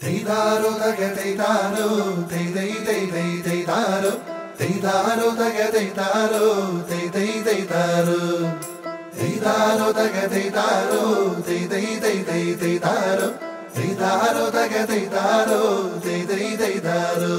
തെയ്താരോ തക തെയ്താരോ തെയ് തെയ് തെയ് തെയ് തെയ്താരോ തെയ്താരോ തക തെയ്താരോ തെയ് തെയ് തെയ്താരോ തെയ്താരോ തക തെയ്താരോ തെയ് തെയ് തെയ് തെയ് തെയ്താരോ തെയ്താരോ തക തെയ്താരോ തെയ് തെയ് തെയ്താരോ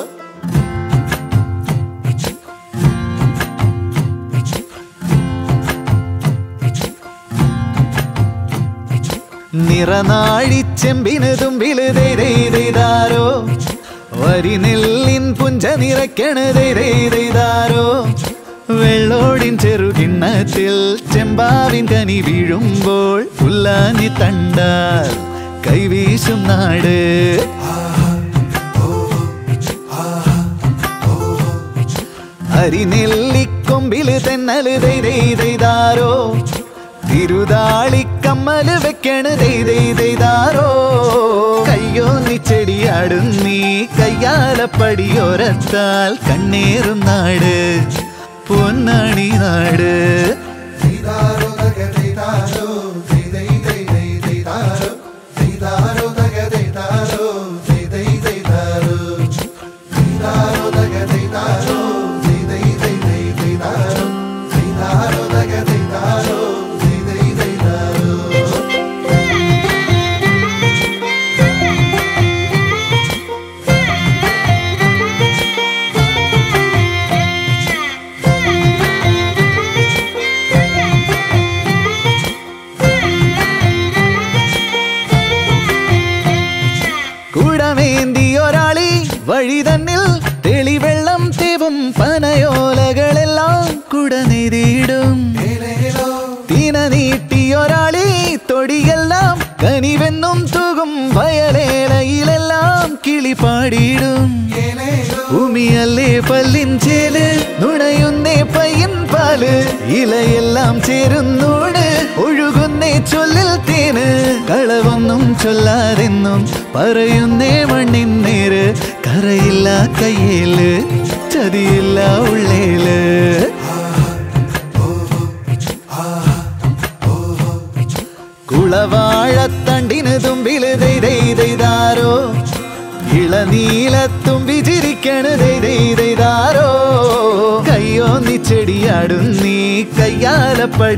നിറനാഴിച്ചെമ്പിന് തുമ്പില് ദൈതാരോ വരി നെല്ലിൻ പുഞ്ച നിറയ്ക്കണ് ദൈതാരോ വെള്ളോടിൻ ചെറുകിണ്ണത്തിൽ ചെമ്പാവിൻ കനി വീഴുമ്പോൾ പുല്ലാഞ്ഞി തണ്ടാൽ കൈവീശും നാട് അരിനെല്ലിക്കൊമ്പില് തെന്നല് ദൈതാരോ തിരുതാളിക്കമ്മല് വെക്കണ് ദൈതാരോ കയ്യോന്നി ചെടിയാടും നീ കയ്യാലപ്പടിയോരത്താൽ കണ്ണേറും നാട് പൊന്നാണി നാട് തെയ്താരോ തക തെയ്താരോ തെയ് തെയ് തെയ് തെയ് തെയ്താരോ തെയ്താരോ തക തെയ്താരോ തെയ് തെയ് തെയ്താരോ തെയ്താരോ തക തെയ്താരോ തെയ് തെയ് തെയ് തെയ് തെയ്താരോ തെയ്താരോ തക തെയ്താരോ തെയ് തെയ് തെയ്താരോ കുടമേന്തി ഒരാളി വഴി തന്നിൽ തെളിവെള്ളം തേവും പനയോലകളെല്ലാം കുടനിരിടും ഏലേലോ തീന നീട്ടിയൊരാളി തൊടിയെല്ലാം കനിവെന്നും തൂകും വയലേലയിലെല്ലാം കിളി പാടിയിടും ഏലേലോ ഭൂമിയല്ലേ പല്ലിൻ ചേല് നുണയുന്നേ പയ്യൻ പാല് ഇലയെല്ലാം ചേരുന്നൂട് ഒഴുകുന്നേ ചൊല്ലിൽ തേന് കളവൊന്നും ചൊല്ലാതെന്നും പറയുന്നേ മണ്ണിൻ നേര് കറയില്ല കയ്യേല് ചതിയില്ല ഉള്ളേല് കുളവാഴത്തണ്ടിന് തുമ്പില് ദൈതാരോ ഇളനീലത്തുമ്പി ചിരിക്കണ് ദൈതാരോ കയ്യോന്നി ചെടിയാടും നീ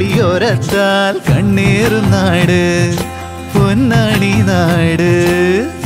കയ്യാലപ്പടിയോരത്താൽ കണ്ണേറും നാട് പൊന്നാണി നാട്